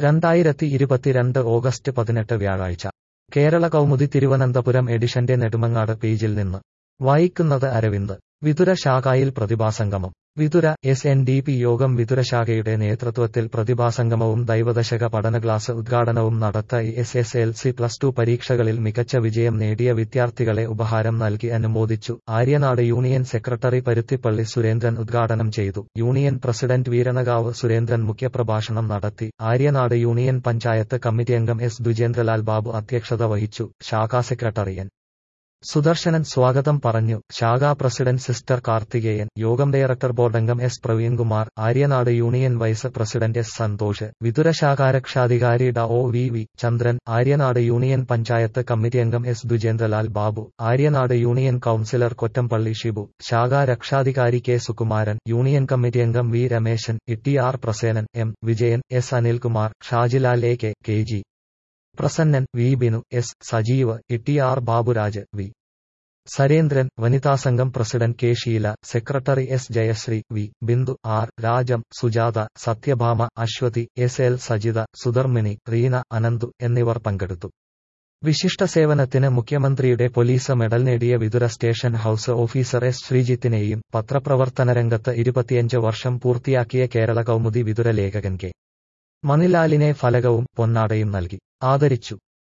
രണ്ടായിരത്തി ഇരുപത്തിരണ്ട് ഓഗസ്റ്റ് പതിനെട്ട് വ്യാഴാഴ്ച കേരള കൗമുദി തിരുവനന്തപുരം എഡിഷന്റെ നെടുമങ്ങാട് പേജിൽ നിന്ന് വായിക്കുന്നത് അരവിന്ദ് വിതുര ശാഖയിൽ പ്രതിഭാസംഗമം Vithura S N D P യോഗം വിതുര ശാഖയുടെ നേതൃത്വത്തിൽ പ്രതിഭാസംഗമവും ദൈവദശക പഠന ക്ലാസ് ഉദ്ഘാടനവും നടത്ത S S L C plus two പരീക്ഷകളിൽ മികച്ച വിജയം നേടിയ വിദ്യാർത്ഥികളെ ഉപഹാരം നൽകി അനുമോദിച്ചു ആര്യനാട് യൂണിയൻ സെക്രട്ടറി പരുത്തിപ്പള്ളി സുരേന്ദ്രൻ ഉദ്ഘാടനം ചെയ്തു യൂണിയൻ പ്രസിഡന്റ് വീരണകാവ് സുരേന്ദ്രൻ മുഖ്യപ്രഭാഷണം നടത്തി ആര്യനാട് യൂണിയൻ പഞ്ചായത്ത് കമ്മിറ്റി അംഗം എസ് ദുജേന്ദ്രലാൽ ബാബു അധ്യക്ഷത വഹിച്ചു ശാഖാ സെക്രട്ടറി എൻ സുദർശനൻ സ്വാഗതം പറഞ്ഞു ശാഖാ പ്രസിഡന്റ് സിസ്റ്റർ കാർത്തികേയൻ യോഗം ഡയറക്ടർ ബോർഡംഗം S Praveenkumar Aryanad union vice president S Santhosh Vithura ശാഖാരക്ഷാധികാരി ഡ O V V Chandran Aryanad union panchayat committee അംഗം S Dujendralal Babu Aryanad union councillor Kottampally Shibu ശാഖാ രക്ഷാധികാരി കെ സുകുമാരൻ യൂണിയൻ കമ്മിറ്റി അംഗം V Ramesan E R Prasenan M Vijayan S Anilkumar Shajilal A K K G Prasannan V Binu S Sajeev E R Baburaj V Sarendran വനിതാസംഘം president K Sheela secretary S Jayashree V Bindu R Rajam Sujatha Sathyabhama Aswathy S L Sajitha Sudharmini Reena Ananthu എന്നിവർ പങ്കെടുത്തു വിശിഷ്ട സേവനത്തിന് മുഖ്യമന്ത്രിയുടെ പോലീസ് മെഡൽ നേടിയ Vithura station house officer S ശ്രീജിത്തിനെയും പത്രപ്രവർത്തന രംഗത്ത് ഇരുപത്തിയഞ്ച് വർഷം പൂർത്തിയാക്കിയ കേരള കൗമുദി വിതുര ലേഖകൻ കെ മണിലാലിനെ ഫലകവും പൊന്നാടയും നൽകി ആദരിച്ചു